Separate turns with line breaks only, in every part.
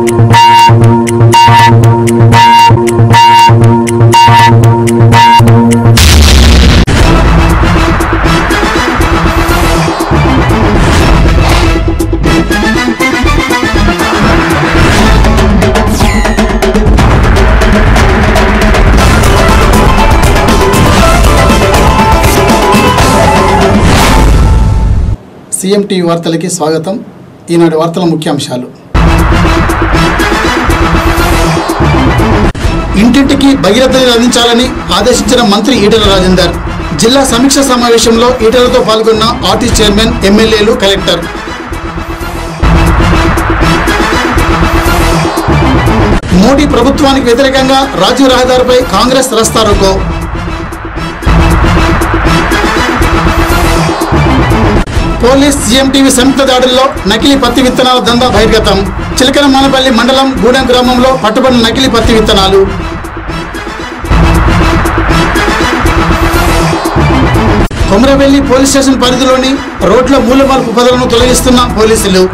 CM TV వార్తలకి స్వాగతం ఈనాటి వార్తల ముఖ్యాంశాలు ఇంటింటికి భగీరథ నీరు అందించాలని ఆదేశించిన మంత్రి ఈటెల రాజేందర్ జిల్లా సమీక్ష సమావేశంలో ఈటెలతో పాల్గొన్న ఆర్టీ చైర్మన్ ఎమ్మెల్యేలు కలెక్టర్ మోడీ ప్రభుత్వానికి వ్యతిరేకంగా రాజీవ్ రహదారిపై కాంగ్రెస్ రస్తారోకో పోలీస్ సీఎంటీవీ సంయుక్త దాడుల్లో నకిలీ పత్తి విత్తనాల దందా బహిర్గతం చిలకల మానపల్లి మండలం గూడెం గ్రామంలో పట్టుబడిన నకిలీ పత్తి విత్తనాలు కొమరవెల్లి పోలీస్ స్టేషన్ పరిధిలోని రోడ్ల మూలమలుపు పదలను తొలగిస్తున్న పోలీసులు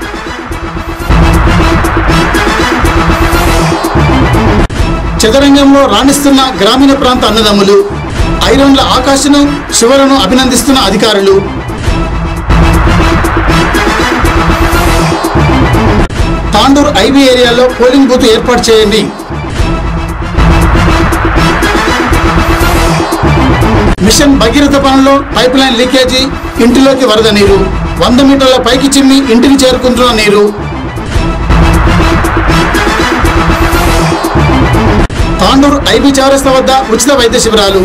చదరంగంలో రాణిస్తున్న గ్రామీణ ప్రాంత అన్నదమ్ములు ఐరన్ల ఆకాశను శివలను అభినందిస్తున్న అధికారులు తాండూరు ఐబీ ఏరియాలో పోలింగ్ బూత్ ఏర్పాటు చేయండి మిషన్ భగీరథ పనుల్లో పైప్ లైన్ లీకేజీ ఇంటిలోకి వరద నీరు వంద మీటర్ల పైకి చిమ్మి ఇంటిని చేరుకుంటున్న నీరు తాండూరు ఐబీ చౌరస్తా వద్ద ఉచిత వైద్య శిబిరాలు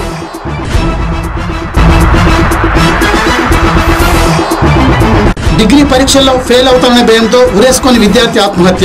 డిగ్రీ పరీక్షల్లో ఫెయిల్ అవుతామనే భయంతో ఉరేసుకొని విద్యార్థి ఆత్మహత్య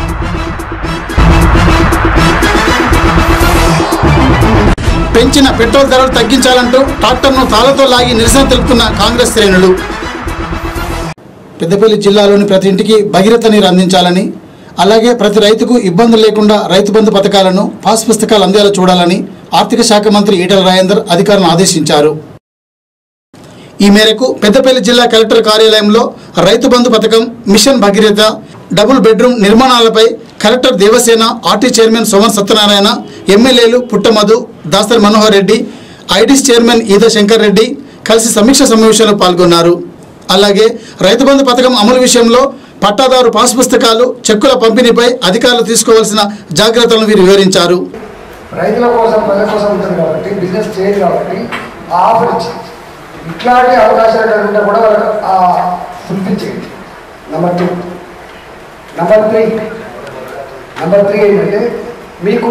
పెంచిన పెట్రోల్ ధరలు తగ్గించాలంటూ ట్రాక్టర్ను తాళతో లాగి నిరసన తెలుపుతున్న కాంగ్రెస్ శ్రేణులు పెద్దపల్లి జిల్లాలోని ప్రతి ఇంటికి భగీరథ నీరు అందించాలని అలాగే ప్రతి రైతుకు ఇబ్బందులు లేకుండా రైతు బంధు పథకాలను పాస్ పుస్తకాలు అందేలా చూడాలని ఆర్థిక శాఖ మంత్రి ఈటల రాజేందర్ అధికారులను ఆదేశించారు ఈ మేరకు పెద్దపల్లి జిల్లా కలెక్టర్ కార్యాలయంలో రైతు బంధు పథకం మిషన్ భగీరథ డబుల్ బెడ్రూమ్ నిర్మాణాలపై collector Devasena RT chairman Soman Satyanarayana ఎమ్మెల్యేలు పుట్టమధు దాసరి మనోహర్ రెడ్డి ఐడిస్ చైర్మన్ ఈద శంకర్ రెడ్డి కలిసి సమీక్ష సమావేశంలో పాల్గొన్నారు అలాగే రైతు బంధు పథకం అమలు విషయంలో పట్టాదారు పాస్ పుస్తకాలు చెక్కుల పంపిణీపై అధికారులు తీసుకోవాల్సిన జాగ్రత్తలను వీరు వివరించారు
రైతుల కోసం ప్రజల కోసం ఉంటుంది కాబట్టి బిజినెస్ చేయదు కాబట్టి ఆ ఆఫర్ ఇచ్చింది ఇట్లాంటి అవకాశాలు ఉంటే కూడా వాళ్ళకి ఆ ఫుల్ఫిల్ చేయండి number two number three number three ఏంటంటే మీకు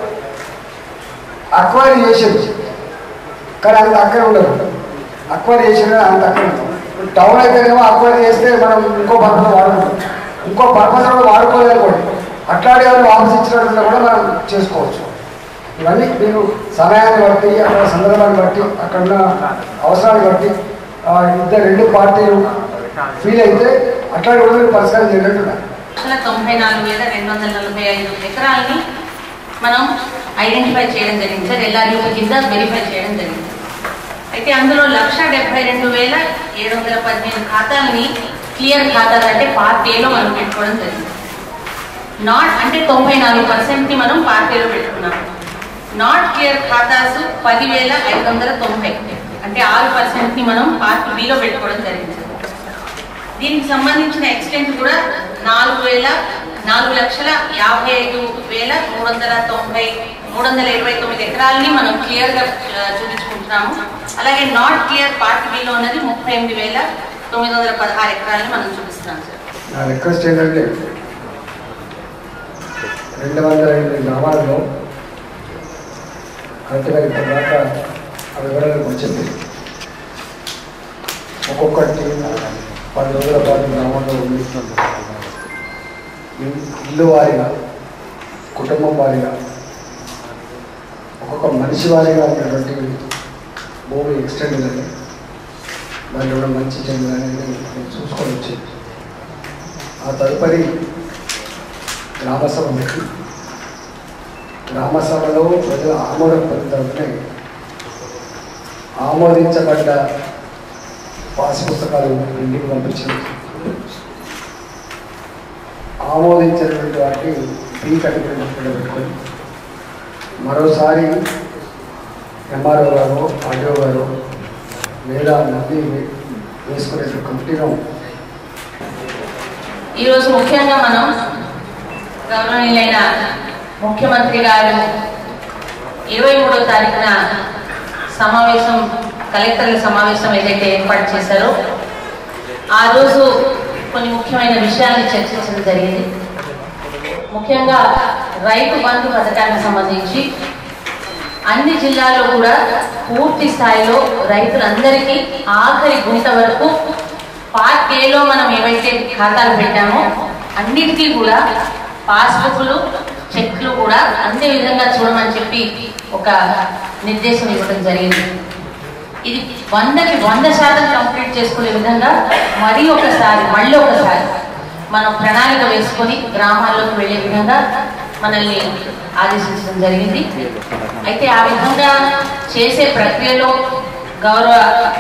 అక్వైర్ చేసేది కానీ అంత అక్కడ ఉండదు అక్వైర్ చేసిన అంత అక్కడ ఉండదు ఇప్పుడు టౌన్ అయితేనేమో అక్వైర్ చేస్తే మనం ఇంకో పర్పస్ వాడుకుంటాం ఇంకో పర్పస్ కూడా వాడుకోలేకపోతే అట్లాంటి వాళ్ళు వాపస్ ఇచ్చినట్టు కూడా మనం చేసుకోవచ్చు ఇవన్నీ మీరు సమయాన్ని బట్టి అక్కడ సందర్భాన్ని బట్టి అక్కడ ఉన్న అవసరాన్ని బట్టి ఆ, ఇద్దరు రెండు పార్టీలు ఫీల్ అయితే అట్లాంటి కూడా మీరు పరిష్కారం చేయగలుగుతున్నారు
లక్షల తొంభై నాలుగు వేల రెండు వందల నలభై ఐదు ఎకరాలని మనం ఐడెంటిఫై చేయడం జరిగింది సార్ ఎల్ఆర్యూ కింద వెరిఫై చేయడం జరిగింది అయితే అందులో లక్ష డెబ్బై రెండు వేల ఏడు వందల పదిహేను ఖాతాలని క్లియర్ ఖాతాలు అంటే పార్ట్ ఏలో మనం పెట్టుకోవడం జరిగింది నాట్ అంటే తొంభై నాలుగు పర్సెంట్ని మనం పార్ట్ ఏలో పెట్టుకున్నాం నాట్ క్లియర్ ఖాతాస్ పదివేల ఐదు వందల తొంభై అంటే ఆరు పర్సెంట్ని మనం పార్ట్ బిలో పెట్టుకోవడం జరిగింది దీనికి సంబంధించిన ఎక్స్టెంట్ కూడా నాలుగు వేల నాలుగు లక్షల యాభై ఐదు వేల మూడు వందల తొంభై మూడు వందల ఇరవై తొమ్మిది ఎకరాలని మనం క్లియర్గా ఆ, చూపించుకుంటున్నాము అలాగే నాట్ క్లియర్ పార్ట్ బిలో ఉన్నది ముప్పై ఎనిమిది వేల తొమ్మిది వందల పదహారు ఎకరాలని మనం చూపిస్తున్నాం సార్
నా రిక్వెస్ట్ ఏంటంటే రెండు వందల ఎనిమిది గ్రామాలలో కరెక్ట్గా ఇప్పటిదాకా ఆ వివరాలు వచ్చింది ఒక్కొక్కటి పది రోజుల పాటు గ్రామంలో ఉంది ఇల్- ఇల్లు వారిగా కుటుంబం వారిగా ఒక్కొక్క మనిషి వారిగా ఉన్నటువంటి భూమి ఎక్స్టెండ్ ఉన్నది దాంట్లో కూడా మంచి చెంది అనేది నేను చూసుకొని వచ్చి ఆ తదుపరి గ్రామసభ పెట్టి గ్రామసభలో ప్రజల ఆమోదం పొందుతుంటే ఆమోదించబడ్డ పాస్ పుస్తకాలు ఇంటికి పంపించింది ఆమోదించినటువంటి వాటిని ఫీ కట్టుబడి పెట్టుకొని మరోసారి ఎంఆర్ఓ గారు ఆర్డీఓ గారు వేల మంది వేసుకునే కమిటీలో
ఈరోజు ముఖ్యంగా మనం గౌరవనీయులైన ముఖ్యమంత్రి గారు ఇరవై మూడో తారీఖున సమావేశం కలెక్టర్ల సమావేశం ఏదైతే ఏర్పాటు చేశారో ఆ రోజు కొన్ని ముఖ్యమైన విషయాన్ని చర్చించడం జరిగింది ముఖ్యంగా రైతు బంధు పథకానికి సంబంధించి అన్ని జిల్లాల్లో కూడా పూర్తి స్థాయిలో రైతులందరికీ ఆఖరి గుంట వరకు పార్ట్ ఏలో మనం ఏవైతే ఖాతాలు పెట్టామో అన్నిటికీ కూడా పాస్బుక్లు చెక్లు కూడా అన్ని విధంగా చూడమని చెప్పి ఒక నిర్దేశం ఇవ్వడం జరిగింది ఇది వందకి వంద శాతం కంప్లీట్ చేసుకునే విధంగా మరీ ఒకసారి మళ్ళీ ఒకసారి మనం ప్రణాళిక వేసుకొని గ్రామాల్లోకి వెళ్ళే విధంగా మనల్ని ఆదేశించడం జరిగింది అయితే ఆ విధంగా చేసే ప్రక్రియలో గౌరవ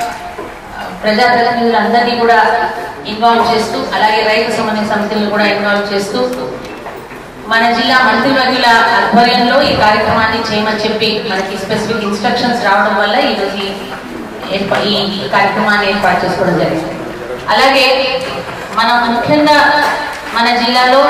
ప్రజాప్రతినిధులందరినీ కూడా ఇన్వాల్వ్ చేస్తూ అలాగే రైతు సమన్వయ సమితులను కూడా ఇన్వాల్వ్ చేస్తూ మన జిల్లా మంత్రివర్యుల ఆధ్వర్యంలో ఈ కార్యక్రమాన్ని చేయమని చెప్పి మనకి స్పెసిఫిక్ ఇన్స్ట్రక్షన్స్ రావడం వల్ల ఈరోజు ఈ ఏర్పా- ఈ కార్యక్రమాన్ని ఏర్పాటు చేసుకోవడం జరిగింది అలాగే మనం ముఖ్యంగా మన జిల్లాలో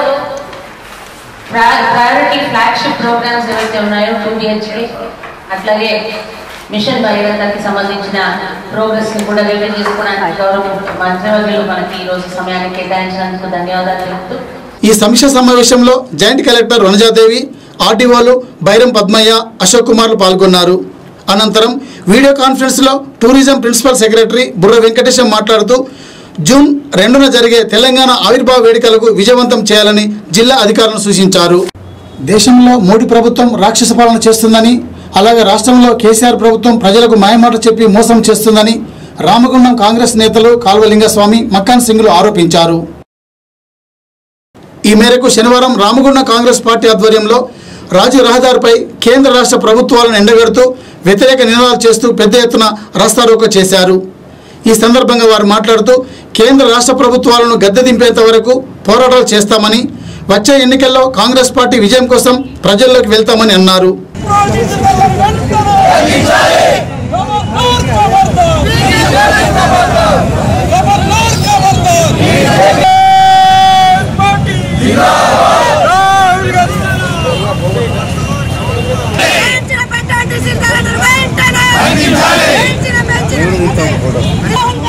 ప్రయారిటీ ఫ్లాగ్షిప్ ప్రోగ్రామ్స్ ఏవైతే ఉన్నాయో టూ బిహెచ్కే అట్లాగే మిషన్ భగీరథకి సంబంధించిన ప్రోగ్రెస్ ని కూడా రివ్యూ చేసుకోవడానికి గౌరవ మంత్రివర్యులు మనకి ఈ రోజు సమయాన్ని కేటాయించినందుకు ధన్యవాదాలు తెలుపుతూ
ఈ సమీక్ష సమావేశంలో జాయింట్ కలెక్టర్ వనజాదేవి ఆర్డీఓలు బైరం పద్మయ్య అశోక్ కుమార్లు పాల్గొన్నారు అనంతరం వీడియో కాన్ఫరెన్స్లో టూరిజం ప్రిన్సిపల్ సెక్రటరీ బుర్ర వెంకటేశం మాట్లాడుతూ జూన్ రెండున జరిగే తెలంగాణ ఆవిర్భావ వేడుకలకు విజయవంతం చేయాలని జిల్లా అధికారులను సూచించారు దేశంలో మోడీ ప్రభుత్వం రాక్షస పాలన చేస్తుందని అలాగే రాష్ట్రంలో కేసీఆర్ ప్రభుత్వం ప్రజలకు మాయమాట చెప్పి మోసం చేస్తుందని రామగుండం కాంగ్రెస్ నేతలు కాల్వలింగస్వామి మక్కాన్ సింగ్లు ఆరోపించారు ఈ మేరకు శనివారం రామగుండం కాంగ్రెస్ పార్టీ ఆధ్వర్యంలో రాజ్య రహదారిపై కేంద్ర రాష్ట్ర ప్రభుత్వాలను ఎండగడుతూ వ్యతిరేక నినాదాలు చేస్తూ పెద్ద ఎత్తున రాస్తారోకో చేశారు ఈ సందర్భంగా వారు మాట్లాడుతూ కేంద్ర రాష్ట్ర ప్రభుత్వాలను గద్దె దింపేంత వరకు పోరాటాలు చేస్తామని వచ్చే ఎన్నికల్లో కాంగ్రెస్ పార్టీ విజయం కోసం ప్రజల్లోకి వెళ్తామని అన్నారు
పెంచిన పెట్టండి సిద్ధార్థ వెంటనే పెంచిన పెంచిన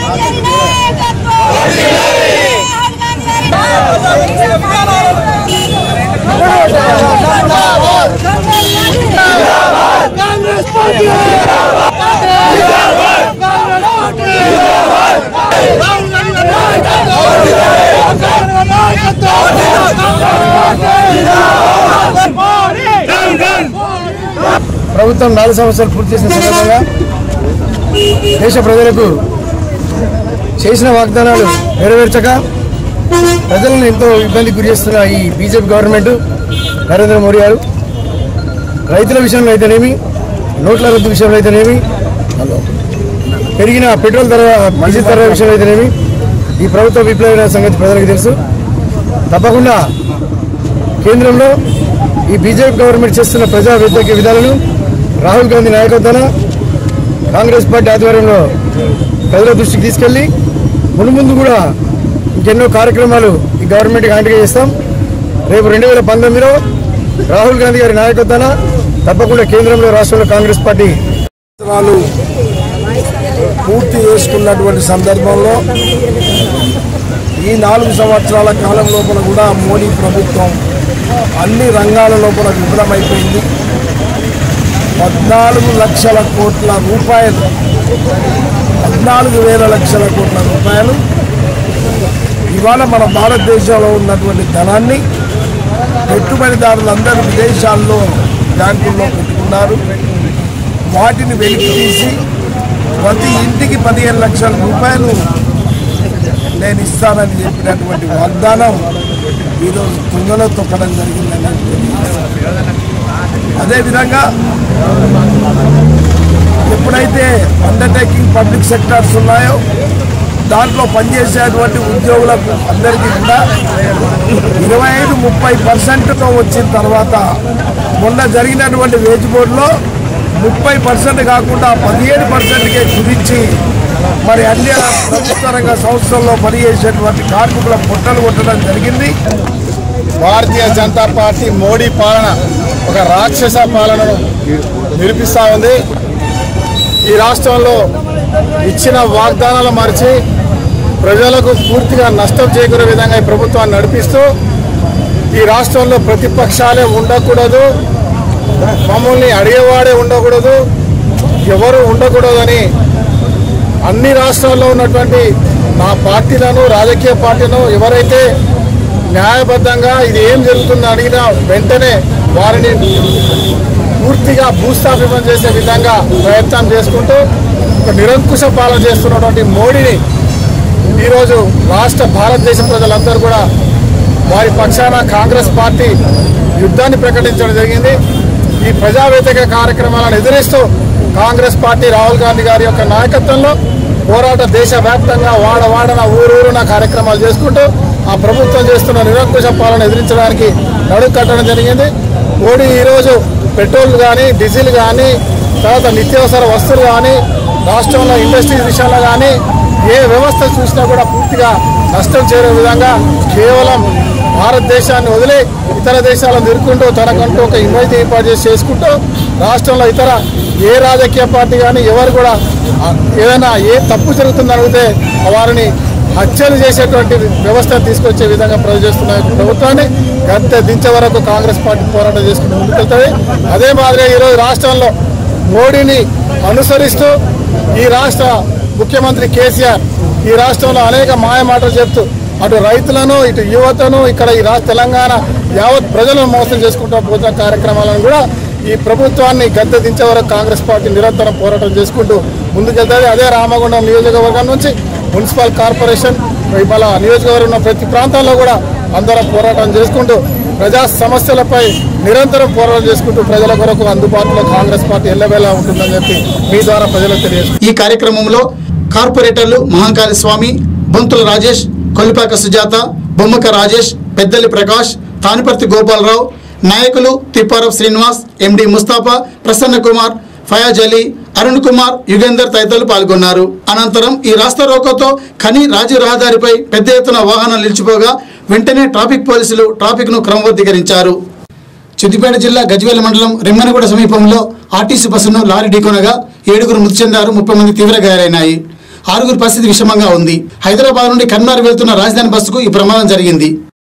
కాంగ్రెస్ పార్టీ
ప్రభుత్వం నాలుగు సంవత్సరాలు పూర్తి చేసిన సందర్భంగా దేశ ప్రజలకు చేసిన వాగ్దానాలు నెరవేర్చక ప్రజలను ఎంతో ఇబ్బంది గురి చేస్తున్న ఈ బీజేపీ గవర్నమెంట్ నరేంద్ర మోడీ గారు రైతుల విషయంలో అయితేనేమి నోట్ల రద్దు విషయంలో అయితేనేమి పెరిగిన పెట్రోల్ ధర డీజిల్ ధర విషయంలో అయితేనేమి ఈ ప్రభుత్వ విప్లవ సంగతి ప్రజలకు తెలుసు తప్పకుండా కేంద్రంలో ఈ బీజేపీ గవర్నమెంట్ చేస్తున్న ప్రజా వ్యతిరేక విధానాలను రాహుల్ గాంధీ నాయకత్వాన కాంగ్రెస్ పార్టీ ఆధ్వర్యంలో ప్రజల దృష్టికి తీసుకెళ్లి మునుముందు కూడా ఇంకెన్నో కార్యక్రమాలు ఈ గవర్నమెంట్కి హ్యాండ్గా చేస్తాం రేపు రెండు వేల పంతొమ్మిదిలో రాహుల్ గాంధీ గారి నాయకత్వాన తప్పకుండా కేంద్రంలో రాష్ట్రంలో కాంగ్రెస్ పార్టీ
సంవత్సరాలు పూర్తి చేసుకున్నటువంటి సందర్భంలో ఈ నాలుగు సంవత్సరాల కాలం లోపల కూడా మోడీ ప్రభుత్వం అన్ని రంగాల లోపల విఫలమైపోయింది పద్నాలుగు లక్షల కోట్ల రూపాయలు పద్నాలుగు వేల లక్షల కోట్ల రూపాయలు ఇవాళ మన భారతదేశంలో ఉన్నటువంటి ధనాన్ని పెట్టుబడిదారులందరూ విదేశాల్లో బ్యాంకుల్లో పెట్టుకున్నారు వాటిని వెలికి తీసి ప్రతి ఇంటికి పదిహేను లక్షల రూపాయలు నేను ఇస్తానని చెప్పినటువంటి వాగ్దానం ఈరోజు తుంగలో తొక్కడం జరిగిందని అదేవిధంగా ఎప్పుడైతే అండర్టేకింగ్ పబ్లిక్ సెక్టార్స్ ఉన్నాయో దాంట్లో పనిచేసేటువంటి ఉద్యోగులకు అందరికీ కూడా ఇరవై ఐదు ముప్పై పర్సెంట్తో వచ్చిన తర్వాత మొన్న జరిగినటువంటి వేజ్ బోర్డులో ముప్పై పర్సెంట్ కాకుండా పదిహేడు పర్సెంట్కే కుదించి మరి అన్ని ప్రభుత్వ రంగ సంస్థల్లో పనిచేసేటువంటి కార్మికుల పొట్టలు కొట్టడం జరిగింది
భారతీయ జనతా పార్టీ మోడీ పాలన ఒక రాక్షస పాలనను నిరూపిస్తూ ఉంది ఈ రాష్ట్రంలో ఇచ్చిన వాగ్దానాలు మరిచి ప్రజలకు పూర్తిగా నష్టం చేకూరే విధంగా ఈ ప్రభుత్వాన్ని నడిపిస్తూ ఈ రాష్ట్రంలో ప్రతిపక్షాలే ఉండకూడదు మమ్మల్ని అడిగేవాడే ఉండకూడదు ఎవరు ఉండకూడదని అన్ని రాష్ట్రాల్లో ఉన్నటువంటి మా పార్టీలను రాజకీయ పార్టీలను ఎవరైతే న్యాయబద్ధంగా ఇది ఏం జరుగుతుందో అడిగినా వెంటనే వారిని పూర్తిగా భూస్థాపితం చేసే విధంగా ప్రయత్నం చేసుకుంటూ ఒక నిరంకుశ పాలన చేస్తున్నటువంటి మోడీని ఈరోజు రాష్ట్ర భారతదేశ ప్రజలందరూ కూడా వారి పక్షాన కాంగ్రెస్ పార్టీ యుద్ధాన్ని ప్రకటించడం జరిగింది ఈ ప్రజా వ్యతిరేక కార్యక్రమాలను ఎదిరిస్తూ కాంగ్రెస్ పార్టీ రాహుల్ గాంధీ గారి యొక్క నాయకత్వంలో పోరాట దేశవ్యాప్తంగా వాడవాడన ఊరూరున కార్యక్రమాలు చేసుకుంటూ ఆ ప్రభుత్వం చేస్తున్న నిరంకుశ పాలన ఎదిరించడానికి నడుం కట్టడం జరిగింది మోడీ ఈరోజు పెట్రోల్ కానీ డీజిల్ కానీ తర్వాత నిత్యావసర వస్తువులు కానీ రాష్ట్రంలో ఇండస్ట్రీస్ విషయంలో కానీ ఏ వ్యవస్థ చూసినా కూడా పూర్తిగా నష్టం చేరే విధంగా కేవలం భారతదేశాన్ని వదిలి ఇతర దేశాలను తిరుక్కుంటూ తనకంటూ ఒక ఇమేజ్ ఏర్పాటు చేసి చేసుకుంటూ రాష్ట్రంలో ఇతర ఏ రాజకీయ పార్టీ కానీ ఎవరు కూడా ఆ, ఏదైనా ఏ తప్పు జరుగుతుందని అడిగితే వారిని హత్యలు చేసేటువంటి వ్యవస్థ తీసుకొచ్చే విధంగా ప్రజలు చేస్తున్న ఈ ప్రభుత్వాన్ని గద్దె దించే వరకు కాంగ్రెస్ పార్టీ పోరాటం చేసుకుంటూ ముందుకెళ్తుంది అదే మాదిరిగా ఈరోజు రాష్ట్రంలో మోడీని అనుసరిస్తూ ఈ రాష్ట్ర ముఖ్యమంత్రి కేసీఆర్ ఈ రాష్ట్రంలో అనేక మాయ మాటలు చెప్తూ అటు రైతులను ఇటు యువతను ఇక్కడ ఈ రాష్ట్ర తెలంగాణ యావత్ ప్రజలను మోసం చేసుకుంటూ పోతున్న కార్యక్రమాలను కూడా ఈ ప్రభుత్వాన్ని గద్దె దించే వరకు కాంగ్రెస్ పార్టీ నిరంతరం పోరాటం చేసుకుంటూ ముందుకెళ్తుంది అదే రామగుండం నియోజకవర్గం నుంచి మున్సిపల్ కార్పొరేషన్ ఇవాళ నియోజకవర్గం ఉన్న ప్రతి ప్రాంతాల్లో కూడా అందరం పోరాటం చేసుకుంటూ ప్రజా సమస్యలపై నిరంతరం పోరాటం చేసుకుంటూ ప్రజల కొరకు అందుబాటులో కాంగ్రెస్ పార్టీ ఎల్లవేళ ఉంటుందని చెప్పి మీ ద్వారా ప్రజలకు తెలియజేస్తున్నాను
ఈ కార్యక్రమంలో కార్పొరేటర్లు మహంకాళి స్వామి బొంతుల రాజేష్ కొల్లిపాక సుజాత బొమ్మక రాజేష్ పెద్దలి ప్రకాష్ తానిపర్తి గోపాలరావు నాయకులు తిప్పారపు శ్రీనివాస్ ఎండి ముస్తాఫా ప్రసన్న కుమార్ ఫయాజ్ అలీ అరుణ్ కుమార్ యుగేందర్ తదితరులు పాల్గొన్నారు అనంతరం ఈ రాష్ట్ర రోకోతో ఖని రాజీ రహదారిపై పెద్ద ఎత్తున వాహనాలు నిలిచిపోగా వెంటనే ట్రాఫిక్ పోలీసులు ట్రాఫిక్ ను క్రమబద్ధీకరించారు సిద్దిపేట జిల్లా గజ్వేల్ మండలం రిమ్మనగూడ సమీపంలో ఆర్టీసీ బస్సును లారీ ఢీకొనగా ఏడుగురు మృతి చెందారు ముప్పై మంది తీవ్ర గాయాలైనాయి ఆరుగురు పరిస్థితి విషమంగా ఉంది హైదరాబాద్ నుండి కర్నార్ వెళ్తున్న రాజధాని బస్సుకు ఈ ప్రమాదం జరిగింది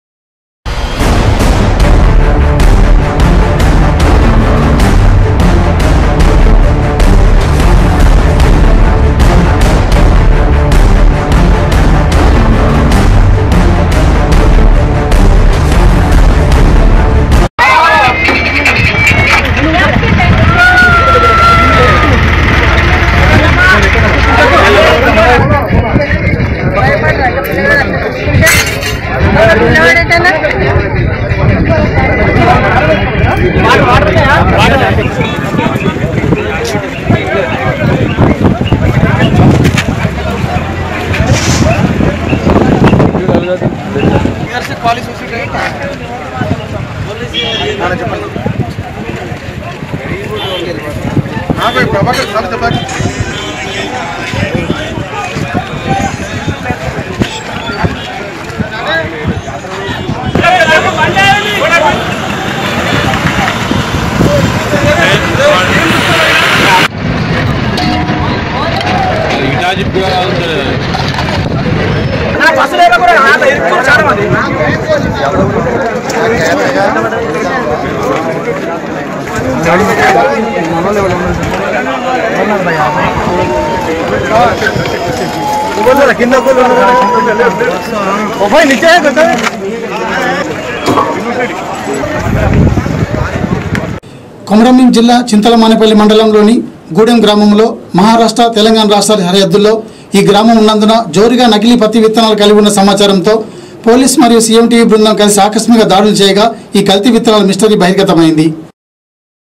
కొమరంభీం జిల్లా చింతలమానేపల్లి మండలంలోని గూడెం గ్రామంలో మహారాష్ట్ర తెలంగాణ రాష్ట్రాల సరిహద్దుల్లో ఈ గ్రామం ఉన్నందున జోరుగా నకిలీ పత్తి విత్తనాలు కలిగి ఉన్న సమాచారంతో పోలీస్ మరియు సీఎంటీవీ బృందం కలిసి ఆకస్మిక దాడులు చేయగా ఈ కల్తీ విత్తనాల మిస్టరీ బహిర్గతమైంది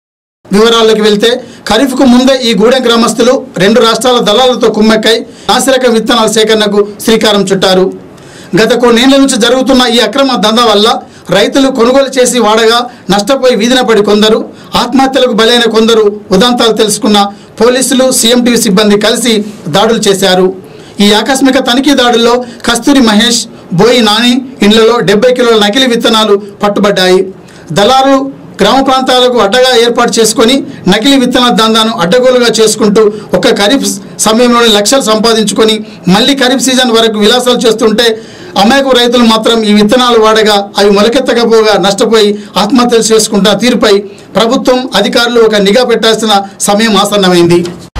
వివరాల్లోకి వెళ్తే ఖరీఫ్కు ముందే ఈ గూడెం గ్రామస్తులు రెండు రాష్ట్రాల దళాలతో కుమ్మెక్కై నాసిరకం విత్తనాల సేకరణకు శ్రీకారం చుట్టారు గత కొన్నేళ్ల నుంచి జరుగుతున్న ఈ అక్రమ దందా వల్ల రైతులు కొనుగోలు చేసి వాడగా నష్టపోయి వీధిన పడి కొందరు ఆత్మహత్యలకు బలైన కొందరు ఉదంతాలు తెలుసుకున్న పోలీసులు సీఎంటీవీ సిబ్బంది కలిసి దాడులు చేశారు ఈ ఆకస్మిక తనిఖీ దాడుల్లో కస్తూరి మహేష్ బోయి నాని ఇండ్లలో డెబ్బై కిలోల నకిలీ విత్తనాలు పట్టుబడ్డాయి దళారు గ్రామ ప్రాంతాలకు అడ్డగా ఏర్పాటు చేసుకొని నకిలీ విత్తన దందాను అడ్డగోలుగా చేసుకుంటూ ఒక ఖరీఫ్ సమయంలోనే లక్షలు సంపాదించుకొని మళ్ళీ ఖరీఫ్ సీజన్ వరకు విలాసాలు చేస్తుంటే అమాయకు రైతులు మాత్రం ఈ విత్తనాలు వాడగా అవి మొలకెత్తకపోగా నష్టపోయి ఆత్మహత్యలు చేసుకుంటున్న తీరుపై ప్రభుత్వం అధికారులు ఒక నిఘా పెట్టాల్సిన సమయం ఆసన్నమైంది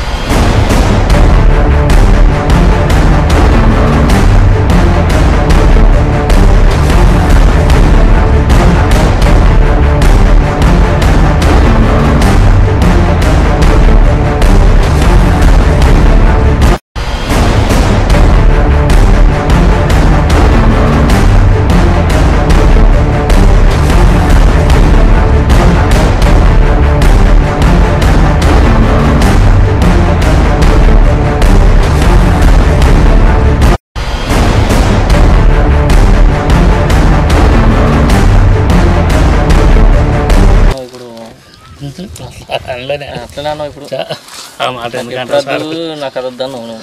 ఇప్పుడు
అందులోనే
అట్లనే అన్నావు ఇప్పుడు
ఆ మాట ఎందుకంటే సార్
ఎప్పుడు నాకు అది వద్దను నువ్వు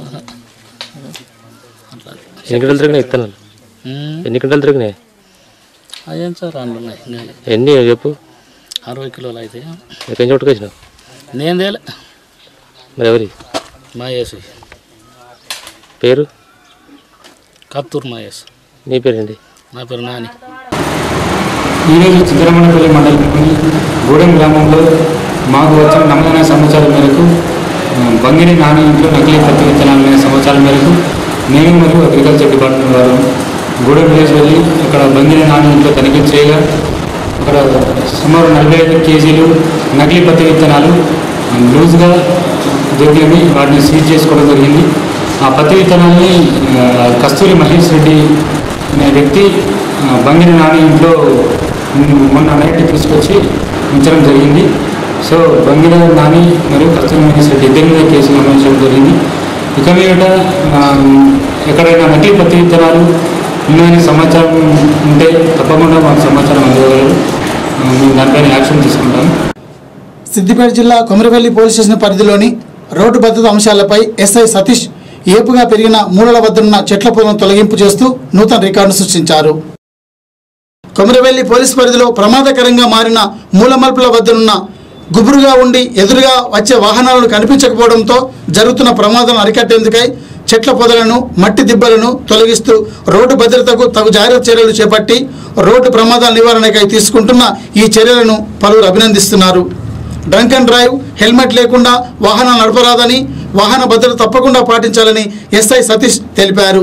ఎన్ని గంటలు తిరిగినాయి ఇత్తనాలు ఎన్ని గంటలు తిరిగినాయి
అదేం సార్ అందులో ఉన్నాయి
ఎన్ని చెప్పు
అరవై కిలోలు అయితే
ఎక్కడి నుంచి పట్టుకొచ్చినావు
నేను తేలే
మరి ఎవరి
మా యేసు
పేరు
కత్తూరు మా యేసు
నీ పేరేంటి
నా పేరు నాని
ఈరోజు చిత్రమణపల్లి మండలంలోని గూడెం గ్రామంలో మాకు వచ్చిన నమ్మకమైన సమాచారం మేరకు ఆ, బంగిరి నాని ఇంట్లో నకిలీ పత్తి విత్తనాలనే సమాచారం మేరకు నేను మరియు అగ్రికల్చర్ డిపార్ట్మెంట్ వారు గూడెం విలేజ్ వెళ్ళి అక్కడ బంగిరి నాని ఇంట్లో తనిఖీ చేయగా అక్కడ సుమారు నలభై ఐదు కేజీలు నకిలీ పత్తి విత్తనాలు ఆ, లూజ్గా దొరికినవి వాటిని సీజ్ చేసుకోవడం జరిగింది ఆ పత్తి విత్తనాల్ని ఆ, కస్తూరి మహేష్ రెడ్డి అనే వ్యక్తి ఆ, బంగిరి నాని ఇంట్లో ఉమ్, మొన్న నైట్ తీసుకొచ్చి ఉంచడం జరిగింది సో బంగిర నాని మరియు కస్తూరి మహేష్ రెడ్డి ఇద్దరి మీద కేసు నమోదు జరిగింది ఇక మీదట ఆ, ఎక్కడైనా నకిలీ పత్తి విత్తనాలు ఉన్నాయని సమాచారం ఉంటే తప్పకుండా మాకు సమాచారం అందగలరు ఆ, మేము దానిపైన యాక్షన్ తీసుకుంటాం
సిద్దిపేట జిల్లా కొమరవెల్లి పోలీస్ స్టేషన్ పరిధిలోని రోడ్డు భద్రత అంశాలపై ఎస్ఐ సతీష్ ఏపుగా పెరిగిన మూలల వద్దనున్న చెట్ల పొదను తొలగింపు చేస్తూ నూతన రికార్డు సృష్టించారు కొమరవెల్లి పోలీస్ పరిధిలో ప్రమాదకరంగా మారిన మూలమల్పుల వద్దనున్న గుబురుగా ఉండి ఎదురుగా వచ్చే వాహనాలను కనిపించకపోవడంతో జరుగుతున్న ప్రమాదాలను అరికట్టేందుకై చెట్ల పొదలను మట్టి దిబ్బలను తొలగిస్తూ రోడ్డు భద్రతకు తగు జాగ్రత్త చర్యలు చేపట్టి రోడ్డు ప్రమాదాల నివారణకై తీసుకుంటున్న ఈ చర్యలను పలువురు అభినందిస్తున్నారు డ్రంక్ అండ్ డ్రైవ్ హెల్మెట్ లేకుండా వాహనం నడపరాదని వాహన భద్రత తప్పకుండా పాటించాలని ఎస్ఐ సతీష్ తెలిపారు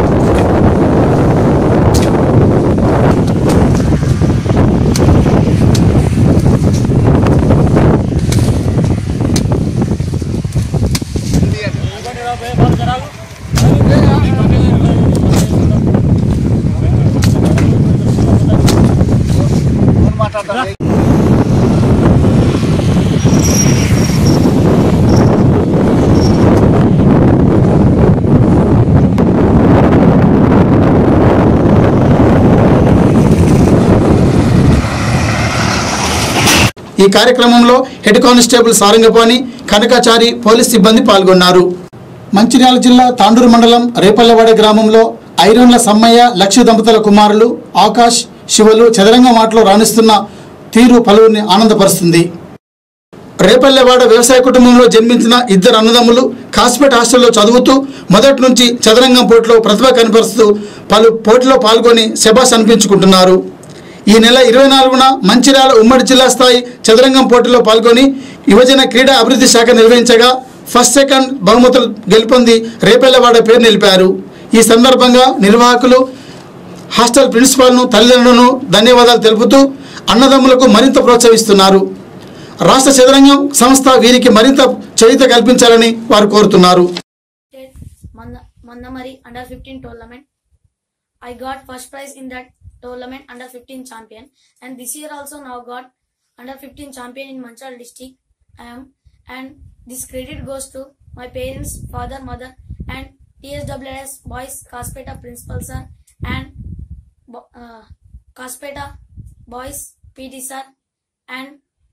ఈ కార్యక్రమంలో head constable Sarangapani Kanakachari police సిబ్బంది పాల్గొన్నారు మంచిర్యాల జిల్లా తాండూరు మండలం రేపల్లవాడ గ్రామంలో ఐరన్ల సమ్మయ్య లక్ష్య దంపతుల కుమారులు ఆకాష్ శివలు చదరంగం ఆటలో రాణిస్తున్న తీరు పలువురిని ఆనందపరుస్తుంది రేపల్లెవాడ వ్యవసాయ కుటుంబంలో జన్మించిన ఇద్దరు అన్నదమ్ములు కాస్పేట్ హాస్టల్లో చదువుతూ మొదటి నుంచి చదరంగం పోటీలో ప్రతిభ కనపరుస్తూ పలు పోటీలో పాల్గొని శబాస్ అనిపించుకుంటున్నారు ఈ నెల ఇరవై నాలుగున మంచిర్యాల ఉమ్మడి జిల్లా స్థాయి చదరంగం పోటీలో పాల్గొని యువజన క్రీడా అభివృద్ధి శాఖ నిర్వహించగా ఫస్ట్ సెకండ్ బహుమతులు గెలుపొంది రేపల్లెవాడ పేరు నిలిపారు ఈ సందర్భంగా నిర్వాహకులు హాస్టల్ ప్రిన్సిపాల్ను తల్లిదండ్రులను ధన్యవాదాలు తెలుపుతూ అన్నదమ్ములకు మరింత ప్రోత్సహిస్తున్నారు రాష్ట్ర చదరంగం సంస్థ వీరికి మరింత చేయుత కల్పించాలని వారు కోరుతున్నారు
state Manda- Mandamari under 15 tournament. I got first prize in that tournament under 15 champion and this year also now got under 15 champion in Manchal district. I am, and this credit goes to my parents, father, mother, and TSWS boys, Kaspeta principal sir, and bo- uh, Kaspeta boys, PD sir, and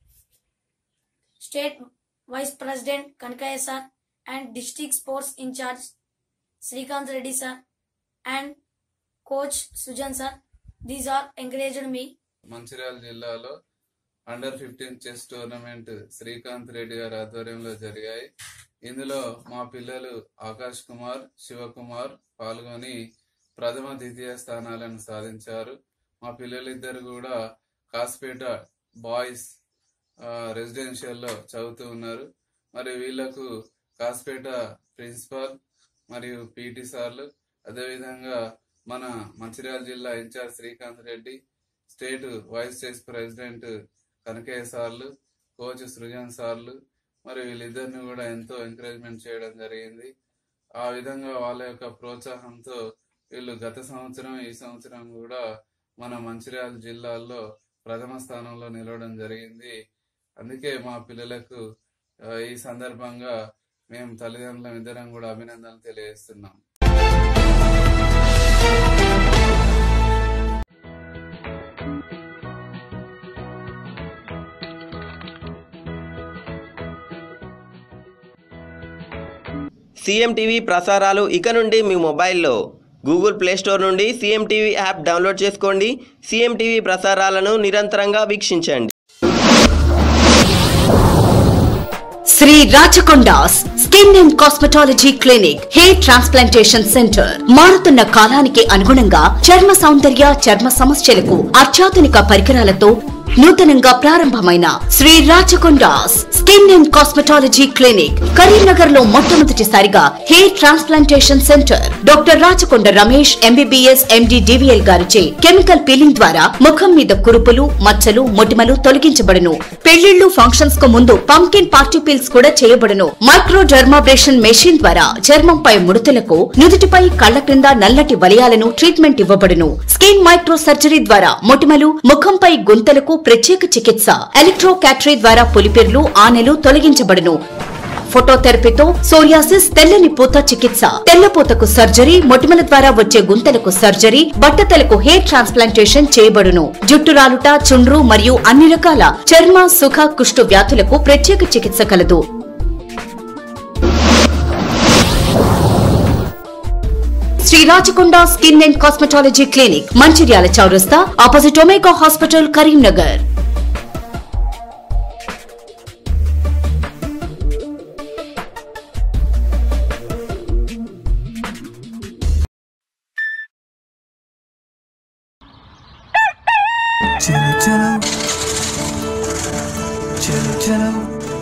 state vice president Kankaya sir, and district sports in charge Srikanth Reddy sir, and coach Sujan sir. These are encouraged me
Mancherial జిల్లాలో under fifteen chess tournament Srikanth Reddy గారి ఆధ్వర్యంలో జరిగాయి ఇందులో మా పిల్లలు ఆకాష్ కుమార్ శివకుమార్ పాల్గొని ప్రథమ ద్వితీయ స్థానాలను సాధించారు మా పిల్లలిద్దరు కూడా కాస్పేట బాయ్స్ రెసిడెన్షియల్లో చదువుతూ ఉన్నారు మరి వీళ్లకు కాస్పేట ప్రిన్సిపాల్ మరియు పీటీ సార్లు అదేవిధంగా మన మంచిర్యాల జిల్లా in charge Srikanth Reddy state vice చైస్ ప్రెసిడెంట్ కనకయ్య సార్లు కోచ్ సృజన్ సార్లు మరి వీళ్ళిద్దరిని కూడా ఎంతో ఎంకరేజ్మెంట్ చేయడం జరిగింది ఆ విధంగా వాళ్ళ యొక్క ప్రోత్సాహంతో వీళ్ళు గత సంవత్సరం ఈ సంవత్సరం కూడా మన మంచిర్యాల జిల్లాల్లో ప్రథమ స్థానంలో నిలవడం జరిగింది అందుకే మా పిల్లలకు ఆ, ఈ సందర్భంగా మేము తల్లిదండ్రులం ఇద్దరం కూడా అభినందనలు తెలియజేస్తున్నాం
సీఎం టీవీ ప్రసారాలు ఇక నుండి మీ మొబైల్లో గూగుల్ ప్లే స్టోర్ నుండి సీఎం టీవీ యాప్ డౌన్లోడ్ చేసుకోండి సీఎం టీవీ ప్రసారాలను నిరంతరంగా వీక్షించండి
Shri Rachakondas skin and cosmetology clinic hair transplantation centre మారుతున్న కాలానికి అనుగుణంగా చర్మ సౌందర్య చర్మ సమస్యలకు అత్యాధునిక పరికరాలతో నూతనంగా ప్రారంభమైన Shri Rachakondas skin and cosmetology clinic Karimnagar లో మొట్టమొదటిసారిగా hair transplantation centre doctor Rachakonda Ramesh MBBS MD DVL గారిచే కెమికల్ పీలింగ్ ద్వారా ముఖం మీద కురుపులు మచ్చలు మొటిమలు తొలగించబడును పెళ్లిళ్లు ఫంక్షన్స్ కు ముందు పంకిన్ పార్టీ పీల్స్ కూడా చేయబడును మైక్రో డర్మాబ్రేషన్ మెషిన్ ద్వారా చర్మంపై ముడతలకు నుదుటిపై కళ్ల క్రింద నల్లటి వలయాలను ట్రీట్మెంట్ ఇవ్వబడును స్కిన్ మైక్రో సర్జరీ ద్వారా మొటిమలు ముఖంపై గుంతలకు ప్రత్యేక చికిత్స ఎలక్ట్రో క్యాటరీ ద్వారా పులిపిర్లు ఆనెలు తొలగించబడును ఫోటోథెరపీతో సోరియాసిస్ తెల్లని పూత చికిత్స తెల్లపూతకు సర్జరీ మొటిమల ద్వారా వచ్చే గుంతలకు సర్జరీ బట్టతలకు హెయిర్ ట్రాన్స్ప్లాంటేషన్ చేయబడును జుట్టు రాలుట చుండ్రు మరియు అన్ని రకాల చర్మ సుఖ కుష్టు వ్యాధులకు ప్రత్యేక చికిత్స కలదు Shri Rachakonda skin and cosmetology clinic Mancherial చౌరస్తా ఆపోజిట్ ఒమేగా హాస్పిటల్ కరీంనగర్
చలో చలో చలో చలో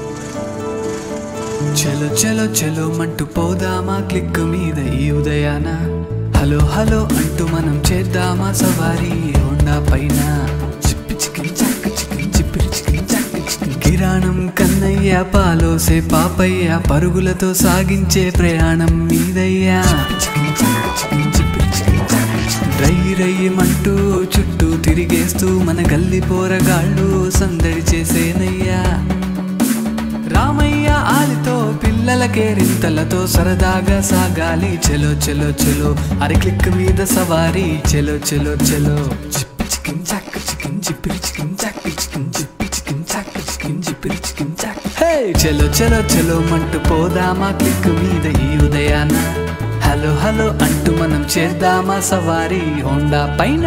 చలో చలో చలో మంటూ పోదామా క్లిక్ మీద ఈ ఉదయాన హలో హలో అంటూ మనం చేద్దామా సవారీ హోండా పైన చిప్పి చికిరి చక్క చికిరి చిప్పిరి చికిరి చక్క చికిరి కిరాణం కన్నయ్య పాలోసే పాపయ్య పరుగులతో సాగించే ప్రయాణం మీదయ్యా చికిరి చక్క చికిరి చిప్పిరి చికిరి చక్క చికిరి. రై రయ్యమంటూ చుట్టూ తిరిగేస్తూ మన గల్లి పోరగాళ్ళు సందడి చేసేనయ్యా రామయ్య ఆలితో పిల్లలకే రింతలతో సరదాగా సాగాలి చెలో చెలో చెలో అరి క్లిక్ మీద సవారీ చెలో చెలో చెలో చిప్పి చికిన్ చాక్ చికిన్ చిప్పిరి చికిన్ చాక్ చికిన్ చిప్పి చికిన్ చాక్ చికిన్ చిప్పిరి చికిన్ చాక్ హే చెలో చెలో చెలో మంటూ పోదామా క్లిక్ మీద ఈ ఉదయాన హలో హలో అంటూ మనం చేద్దామా సవారీ హోండా పైన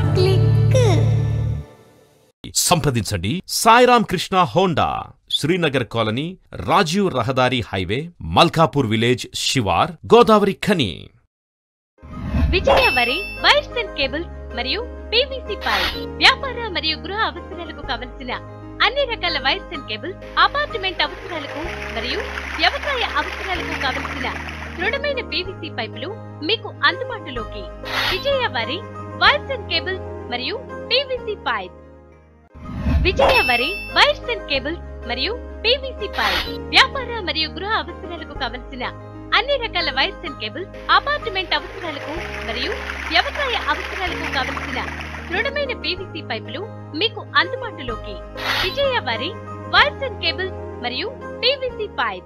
సంప్రదించండి సాయిరామ్ కృష్ణ హోండా శ్రీనగర్ కాలనీ రాజీవ్ రహదారి హైవే మల్కాపూర్ విలేజ్ శివార్ గోదావరి ఖని
విజయ వరి వైర్స్ అండ్ కేబుల్స్ మరియు పీవీసీ పైప్ వ్యాపార మరియు గృహ అవసరాలకు కావలసిన అన్ని రకాల వైర్స్ అండ్ కేబుల్స్ అపార్ట్మెంట్ అవసరాలకు మరియు వ్యవసాయ అవసరాలకు కావలసిన దృఢమైన పీవీసీ పైపులు మీకు అందుబాటులోకి విజయ వరి వైర్స్ అండ్ కేబుల్స్ మరియు పీవీసీ పైప్ విజయ వరి వైర్స్ అండ్ కేబుల్స్ మరియు పీవీసీ పైప్ వ్యాపార మరియు గృహ అవసరాలకు కావలసిన అన్ని రకాల వైర్స్ అండ్ కేబుల్స్ అపార్ట్మెంట్ అవసరాలకు మరియు వ్యవసాయ అవసరాలకు కావలసిన దృఢమైన పీవీసీ పైపులు మీకు అందుబాటులోకి విజయ వారి వైర్స్ అండ్ కేబుల్స్ మరియు పీవీసీ పైప్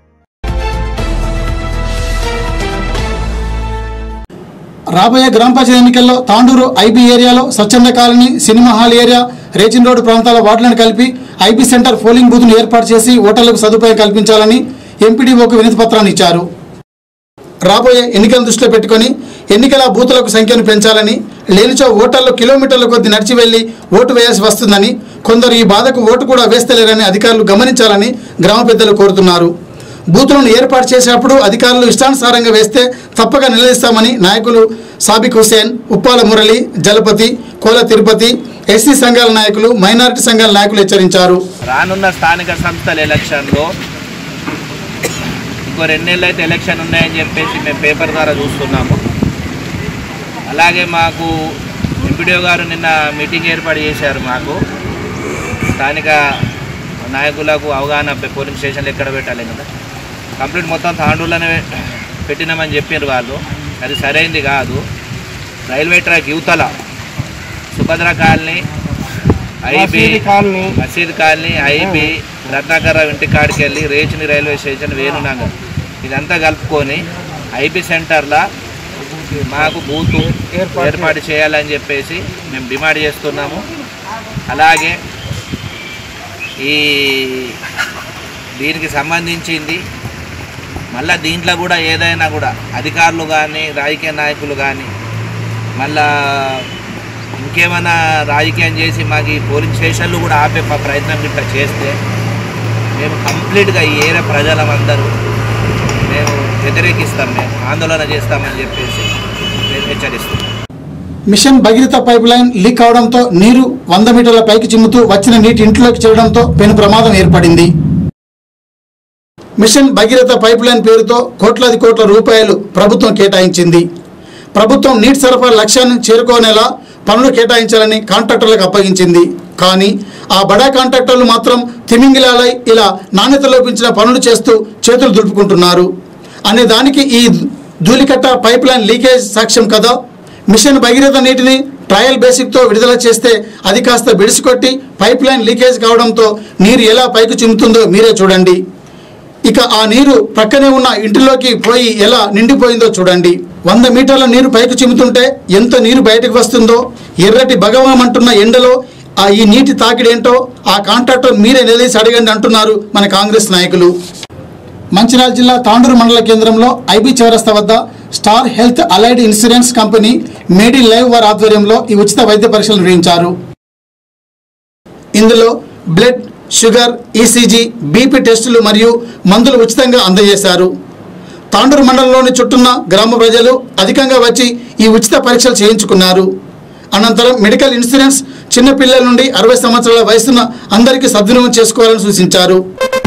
రాబోయే గ్రామ పంచాయతీ ఎన్నికల్లో తాండూరు ఐబీ ఏరియాలో స్వచ్ఛంద కాలనీ సినిమా హాల్ ఏరియా రేచిన్ రోడ్డు ప్రాంతాల వార్డులను కలిపి ఐబీ సెంటర్ పోలింగ్ బూత్ను ఏర్పాటు చేసి ఓటర్లకు సదుపాయం కల్పించాలని ఎంపీడీఓకు వినతి పత్రాన్ని ఇచ్చారు రాబోయే ఎన్నికలను దృష్టిలో పెట్టుకొని ఎన్నికల బూతులకు సంఖ్యను పెంచాలని లేనిచో ఓటర్లు కిలోమీటర్ల కొద్ది నడిచి వెళ్లి ఓటు వేయాల్సి వస్తుందని కొందరు ఈ బాధకు ఓటు కూడా వేస్తలేరని అధికారులు గమనించాలని గ్రామ పెద్దలు కోరుతున్నారు బూతులను ఏర్పాటు చేసేటప్పుడు అధికారులు ఇష్టానుసారంగా వేస్తే తప్పక నిలదీస్తామని నాయకులు సాబిక్ హుసేన్ ఉప్పాల మురళి జలపతి కోల తిరుపతి ఎస్సీ సంఘాల నాయకులు మైనారిటీ సంఘాల నాయకులు హెచ్చరించారు
రానున్న స్థానిక సంస్థల ఎలక్షన్లో ఇంకో రెండు నెలలు అయితే ఎలక్షన్ ఉన్నాయని చెప్పేసి మేము పేపర్ ద్వారా చూస్తున్నాము అలాగే మాకు ఎంపీడీఓ గారు నిన్న మీటింగ్ ఏర్పాటు చేశారు మాకు స్థానిక నాయకులకు అవగాహన పె- పోలింగ్ స్టేషన్లు ఎక్కడ పెట్టాలి కదా కంప్లీట్ మొత్తం తాండూరులోనే పెట్టినామని చెప్పారు వాళ్ళు అది సరైంది కాదు రైల్వే ట్రాక్ యువతల సుభద్ర కాలనీ ఐబీ
మసీదు కాలనీ.
మసీద్ కాలనీ ఐబీ రత్నాకర్రావు ఇంటి కాడికి వెళ్ళి రేచిని రైల్వే స్టేషన్ వేణునగర్ ఇదంతా కలుపుకొని ఐబీ సెంటర్లో మాకు బూత్ ఏర్పాటు చేయాలని చెప్పేసి మేము డిమాండ్ చేస్తున్నాము అలాగే ఈ దీనికి సంబంధించింది మళ్ళా దీంట్లో కూడా ఏదైనా కూడా అధికారులు కానీ రాజకీయ నాయకులు కానీ మళ్ళా ఇంకేమైనా రాజకీయం చేసి మాకు ఈ పోలింగ్ స్టేషన్లు కూడా ఆపే ప- ప్రయత్నం గిట్లా చేస్తే మేము కంప్లీట్గా ఈ ఏరియా ప్రజలమందరూ మేము వ్యతిరేకిస్తాం మేము ఆందోళన చేస్తామని చెప్పేసి మేము హెచ్చరిస్తాం
mission Bhagiratha pipeline leak అవడంతో నీరు వంద మీటర్ల పైకి చిమ్ముతూ వచ్చిన నీటి ఇంట్లోకి చేరడంతో పెను ప్రమాదం ఏర్పడింది మిషన్ భగీరథ పైప్ లైన్ పేరుతో కోట్లాది కోట్ల రూపాయలు ప్రభుత్వం కేటాయించింది ప్రభుత్వం నీటి సరఫరా లక్ష్యాన్ని చేరుకోనేలా పనులు కేటాయించాలని కాంట్రాక్టర్లకు అప్పగించింది కానీ ఆ బడా కాంట్రాక్టర్లు మాత్రం తిమింగిలాలై ఇలా నాణ్యత లోపించిన పనులు చేస్తూ చేతులు దులుపుకుంటున్నారు అనే దానికి ఈ ధూళికట్ట పైప్ లైన్ లీకేజ్ సాక్ష్యం కదా మిషన్ భగీరథ నీటిని ట్రయల్ బేసిక్తో విడుదల చేస్తే అది కాస్త బిడిసికొట్టి పైప్ లైన్ లీకేజ్ కావడంతో నీరు ఎలా పైకి చిమ్ముతుందో మీరే చూడండి ఇక ఆ నీరు ప్రక్కనే ఉన్న ఇంటిలోకి పోయి ఎలా నిండిపోయిందో చూడండి వంద మీటర్ల నీరు పైకి చిమ్ముతుంటే ఎంత నీరు బయటకు వస్తుందో ఎర్రటి భగవామంటున్న ఎండలో ఆ ఈ నీటి తాకిడేంటో ఆ కాంట్రాక్టర్ మీరే నిలదీసి అడగండి అంటున్నారు మన కాంగ్రెస్ నాయకులు మంచిర్యాల జిల్లా తాండూరు మండల కేంద్రంలో ఐబీ చౌరస్తా వద్ద Star Health Allied Insurance Company Medi Live వారి ఆధ్వర్యంలో ఈ ఉచిత వైద్య పరీక్షలు నిర్వహించారు ఇందులో బ్లడ్ షుగర్ ఈసీజీ బీపీ టెస్టులు మరియు మందులు ఉచితంగా అందజేశారు తాండూరు మండలంలోని చుట్టున్న గ్రామ ప్రజలు అధికంగా వచ్చి ఈ ఉచిత పరీక్షలు చేయించుకున్నారు అనంతరం మెడికల్ ఇన్సూరెన్స్ చిన్నపిల్లల నుండి అరవై సంవత్సరాల వయసున్న అందరికీ సద్వినియోగం చేసుకోవాలని సూచించారు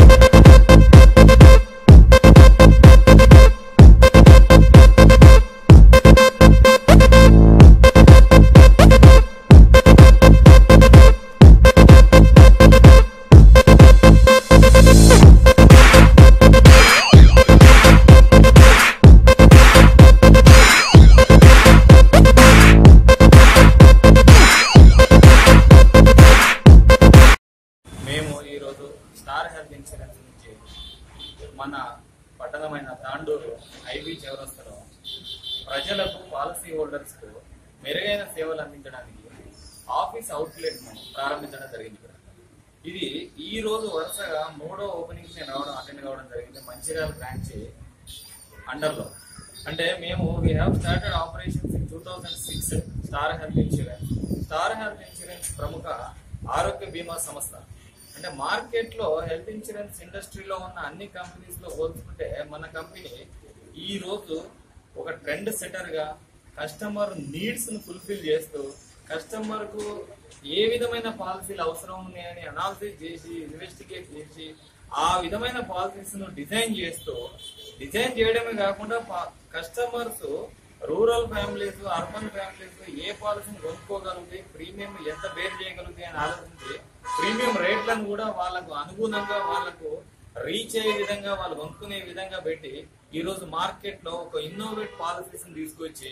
మేము ఈరోజు స్టార్ హెల్త్ ఇన్సూరెన్స్ నుంచి మన పట్టణమైన తాండూరు ఐబీ చౌరస్తలో ప్రజలకు పాలసీ హోల్డర్స్కు మెరుగైన సేవలు అందించడానికి ఆఫీస్ అవుట్లెట్ ను ప్రారంభించడం జరిగింది ఇక్కడ. ఇది ఈ రోజు వరుసగా మూడో ఓపెనింగ్స్ నేను రావడం అటెండ్ కావడం జరిగింది మంచిర్యాల బ్రాంచ్ అండర్లో అంటే మేము we have started operations in two thousand six Star Health Insurance Star Health Insurance ప్రముఖ ఆరోగ్య బీమా సంస్థ అంటే మార్కెట్ లో హెల్త్ ఇన్సూరెన్స్ ఇండస్ట్రీలో ఉన్న అన్ని కంపెనీస్ లో పోల్చుకుంటే మన కంపెనీ ఈ రోజు ఒక ట్రెండ్ సెటర్ గా కస్టమర్ నీడ్స్ ను ఫుల్ఫిల్ చేస్తూ కస్టమర్ కు ఏ విధమైన పాలసీలు అవసరం ఉన్నాయని అనాలిసిస్ చేసి ఇన్వెస్టిగేట్ చేసి ఆ విధమైన పాలసీస్ ను డిజైన్ చేస్తూ డిజైన్ చేయడమే కాకుండా customers rural families urban families ఏ పాలసీని కొనుక్కోగలుగుతాయి ప్రీమియం ఎంత బేర్ చేయగలుగుతాయి అని ఆలోచించి ప్రీమియం రేట్లను కూడా వాళ్ళకు అనుగుణంగా వాళ్ళకు రీచ్ అయ్యే విధంగా వాళ్ళు కొనుక్కునే విధంగా పెట్టి ఈ రోజు మార్కెట్ లో ఒక ఇన్నోవేట్ పాలసీస్ తీసుకొచ్చి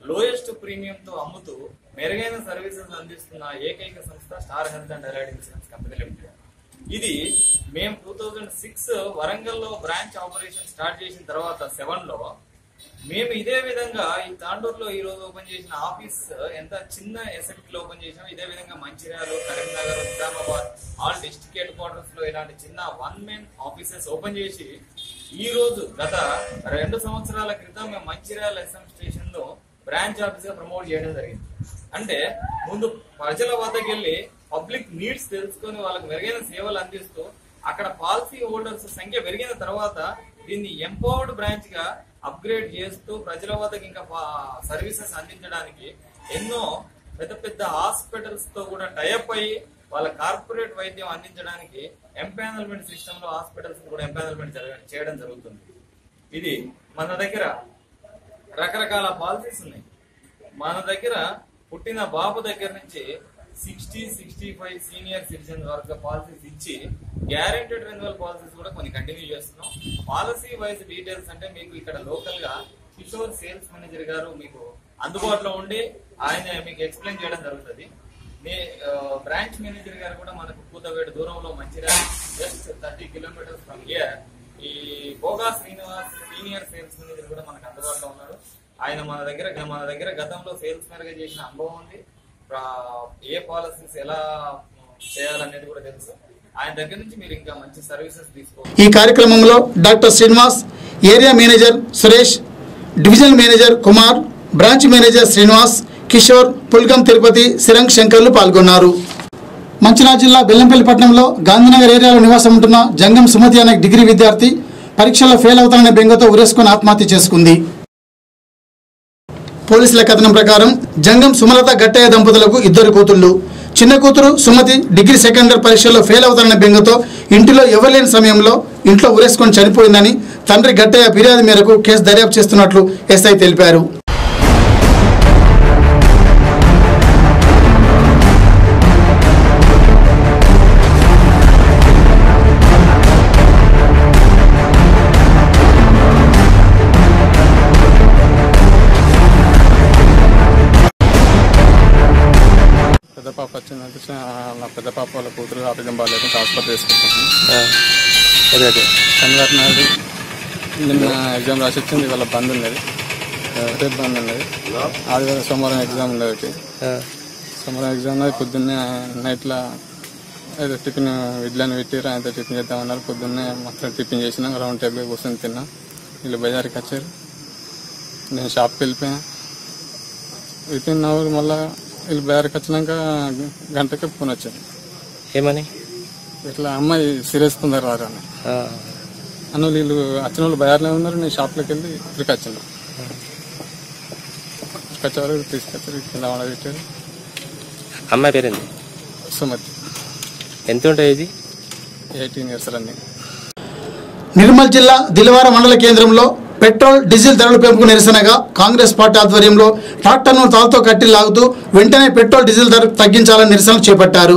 లోయెస్ట్ ప్రీమియంతో అమ్ముతూ మెరుగైన సర్వీసెస్ అందిస్తున్న ఏకైక సంస్థ Star Health and Allied Insurance Company Limited ఇది మేము టూ థౌజండ్ సిక్స్ వరంగల్లో బ్రాంచ్ ఆపరేషన్ స్టార్ట్ చేసిన తర్వాత సెవెన్ లో మేము ఇదే విధంగా ఈ తాండూరులో ఈ రోజు ఓపెన్ చేసిన ఆఫీస్ ఎంత చిన్న ఎసెట్ లో ఓపెన్ చేసాం ఇదే విధంగా Mancherial Karimnagar Nizamabad all district head quarters లో ఇలాంటి చిన్న వన్ మెన్ ఆఫీసెస్ ఓపెన్ చేసి ఈ రోజు గత రెండు సంవత్సరాల క్రితం మేము మంచిర్యాల ఎస్ఎం స్టేషన్ లో బ్రాంచ్ ఆఫీస్ గా ప్రమోట్ చేయడం జరిగింది అంటే ముందు ప్రజల వద్దకు వెళ్ళి పబ్లిక్ నీడ్స్ తెలుసుకొని వాళ్ళకి మెరుగైన సేవలు అందిస్తూ అక్కడ పాలసీ హోల్డర్స్ సంఖ్య పెరిగిన తర్వాత దీన్ని ఎంపవర్డ్ బ్రాంచ్ గా అప్గ్రేడ్ చేస్తూ ప్రజల వద్దకు ఇంకా సర్వీసెస్ అందించడానికి ఎన్నో పెద్ద పెద్ద హాస్పిటల్స్ తో కూడా టైఅప్ అయ్యి వాళ్ళ కార్పొరేట్ వైద్యం అందించడానికి ఎంపానల్మెంట్ సిస్టమ్ లో హాస్పిటల్స్ కూడా ఎంపానల్మెంట్ చేయడం జరుగుతుంది ఇది మన దగ్గర రకరకాల పాలసీస్ ఉన్నాయి మన దగ్గర పుట్టిన బాబు దగ్గర నుంచి sixty sixty five senior citizen వరకు పాలసీస్ ఇచ్చి గ్యారెంటెడ్ రెన్యువల్ పాలసీస్ కూడా కొన్ని కంటిన్యూ చేస్తున్నాం పాలసీ వైజ్ డీటెయిల్స్ అంటే మీకు ఇక్కడ లోకల్ గా కిషోర్ సేల్స్ మేనేజర్ గారు మీకు అందుబాటులో ఉండి ఆయన మీకు ఎక్స్ప్లెయిన్ చేయడం జరుగుతుంది మీ బ్రాంచ్ మేనేజర్ గారు కూడా మనకు కూతవేడు దూరంలో Mancherial just thirty kilometres from here ఈ Bhoga Srinivas senior sales manager కూడా మనకు అందుబాటులో ఉన్నారు ఆయన మన దగ్గర మన దగ్గర గతంలో సేల్స్ మేనేజ్ గా చేసిన అనుభవం ఉంది ప్రా- ఏ పాలసీస్ ఎలా చేయాలనేది కూడా తెలుసు ఆయన దగ్గర నుంచి మీరు ఇంకా మంచి సర్వీసెస్ తీసుకోవచ్చు
ఈ కార్యక్రమంలో doctor Srinivas area manager Suresh divisional manager Kumar branch manager Srinivas Kishore Pulkam Tirupati Sirang శంకర్లు పాల్గొన్నారు మంచిర్యాల జిల్లా బెల్లంపల్లి పట్టణంలో గాంధీనగర్ ఏరియాలో నివాసం ఉంటున్న జంగం సుమతి అనే డిగ్రీ విద్యార్థి పరీక్షల్లో ఫెయిల్ అవుతాననే బెంగతో ఉరేసుకొని ఆత్మహత్య చేసుకుంది పోలీసుల కథనం ప్రకారం జంగం సుమలత గట్టయ్య దంపతులకు ఇద్దరు కూతుళ్ళు చిన్న కూతురు సుమతి డిగ్రీ సెకండ్ ఇయర్ పరీక్షల్లో ఫెయిల్ అవుతారన్న బెంగతో ఇంటిలో ఎవరులేని సమయంలో ఇంట్లో ఉరేసుకొని చనిపోయిందని తండ్రి గట్టయ్య ఫిర్యాదు మేరకు కేసు దర్యాప్తు చేస్తున్నట్లు ఎస్ఐ తెలిపారు
పెద్ద పాప వచ్చిందంటే చ- నా పెద్ద పాప వాళ్ళ కూతురు ఆరోగ్యం బాగాలేకుండా హాస్పిటల్ తీసుకుంటాను శనివారం నాడు నిన్న ఎగ్జామ్ రాసి వచ్చింది వాళ్ళ బంద్ ఉన్నది రేపు బంద్ ఉన్నది ఆదివారం సోమవారం ఎగ్జామ్ ఉన్నది ఒకటి సోమవారం ఎగ్జామ్ ఉన్నది పొద్దున్నే నైట్లో ఏదో టిఫిన్ ఇడ్లని పెట్టారు ఆయనతో టిఫిన్ చేద్దామన్నారు పొద్దున్నే మొత్తం టిఫిన్ చేసినా రౌండ్ టేబుల్ కూర్చొని తిన్నా వీళ్ళు బజార్కి వచ్చారు నేను షాప్కి వెళ్ళిపోయాను విత్ ఇన్ అవర్ మళ్ళా వీళ్ళు బజార్కి వచ్చినాక గంటకే ఫోన్ వచ్చాను
ఏమని
ఇట్లా అమ్మాయి సీరియస్ తొందర రారు అని అన్న వీళ్ళు వచ్చిన వాళ్ళు బజార్లో ఉన్నారు నేను షాప్లోకి వెళ్ళి ఇక్కడికి వచ్చాను ఇక్కడికి వచ్చేవారు తీసుకొచ్చారు కింద వండ పెట్టారు
అమ్మాయి పేరేంది
సుమతి
ఎంత ఉంటుంది ఇది
ఎయిటీన్ ఇయర్స్ రన్నింగ్
నిర్మల్ జిల్లా దిల్వార మండల కేంద్రంలో పెట్రోల్ డీజిల్ ధరల పెంపుకు నిరసనగా కాంగ్రెస్ పార్టీ ఆధ్వర్యంలో ట్రాక్టర్ను తాళ్తో కట్టి లాగుతూ వెంటనే పెట్రోల్ డీజిల్ ధర తగ్గించాలని నిరసనలు చేపట్టారు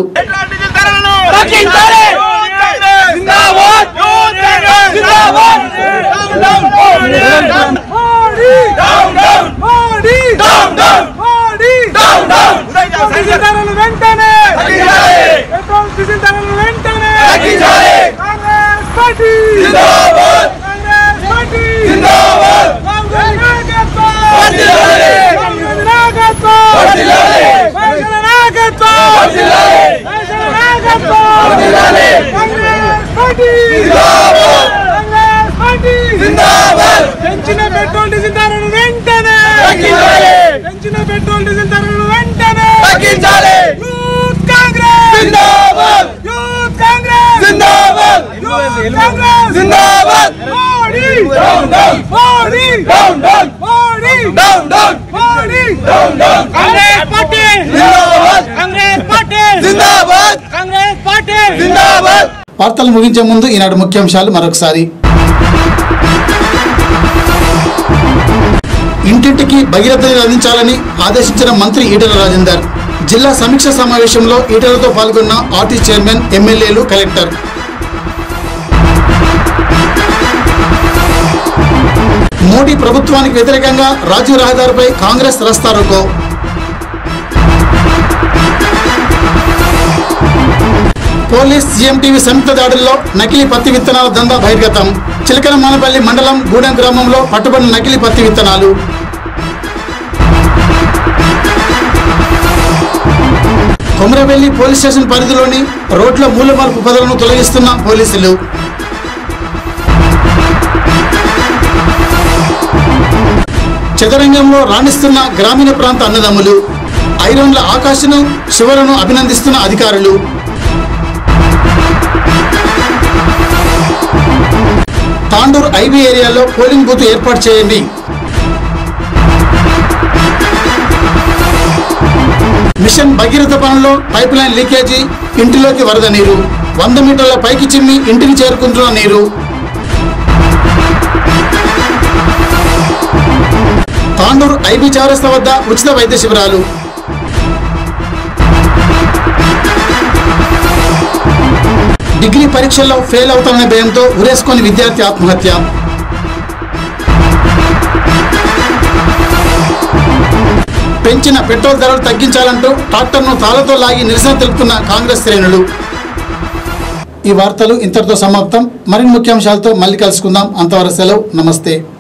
పెంచిన పెట్రోల్ డీజిల్ ధరలు వెంటనే పెంచిన పెట్రోల్ డీజిల్ ధరలు వెంటనే యూత్ కాంగ్రెస్ జిందాబాద్ యూత్ కాంగ్రెస్ జిందాబాద్ యూత్ కాంగ్రెస్ జిందాబాద్ Modi down down Modi down down Modi down down Modi down down Congress party జిందాబాద్ కాంగ్రెస్ పార్టీ జిందాబాద్ కాంగ్రెస్ పార్టీ జిందాబాద్
వార్తలు ముగించే ముందు ఈనాడు ముఖ్యాంశాలు మరొకసారి ఇంటింటికి భగీరథ నీరు అందించాలని ఆదేశించిన మంత్రి ఈటెల రాజేందర్ జిల్లా సమీక్ష సమావేశంలో ఈటెలతో పాల్గొన్న ఆర్టీ చైర్మన్ ఎమ్మెల్యేలు కలెక్టర్ మోడీ ప్రభుత్వానికి వ్యతిరేకంగా రాజీవ్ రహదారిపై కాంగ్రెస్ రస్తారోకో పోలీస్ జీఎంటీవీ సంయుక్త దాడుల్లో నకిలీ పత్తి విత్తనాల దందా బహిర్గతం చిలకల మానపల్లి మండలం గూడెం గ్రామంలో పట్టుబడిన నకిలీ పత్తి విత్తనాలు కొమరవెల్లి పోలీస్ స్టేషన్ పరిధిలోని రోడ్ల మూలమలుపు పదలను తొలగిస్తున్న పోలీసులు చదరంగంలో రాణిస్తున్న గ్రామీణ ప్రాంత అన్నదమ్ములు ఐరన్ల ఆకాశను శివలను అభినందిస్తున్న అధికారులు తాండూరు ఐబీ ఏరియాలో పోలింగ్ బూత్ ఏర్పాటు చేయండి మిషన్ భగీరథ పనుల్లో పైప్ లైన్ లీకేజీ ఇంటిలోకి వరద నీరు వంద మీటర్ల పైకి చిమ్మి ఇంటికి చేరుకుంటున్న నీరు తాండూరు ఐబీ చౌరస్తా వద్ద ఉచిత వైద్య శిబిరాలు డిగ్రీ పరీక్షల్లో ఫెయిల్ అవుతామనే భయంతో ఉరేసుకొని విద్యార్థి ఆత్మహత్య పెంచిన పెట్రోల్ ధరలు తగ్గించాలంటూ ట్రాక్టర్ను తాళతో లాగి నిరసన తెలుపుతున్న కాంగ్రెస్ శ్రేణులు ఈ వార్తలు ఇంతటితో సమాప్తం మరిన్ని ముఖ్యాంశాలతో మళ్ళీ కలుసుకుందాం అంతవరకు సెలవు నమస్తే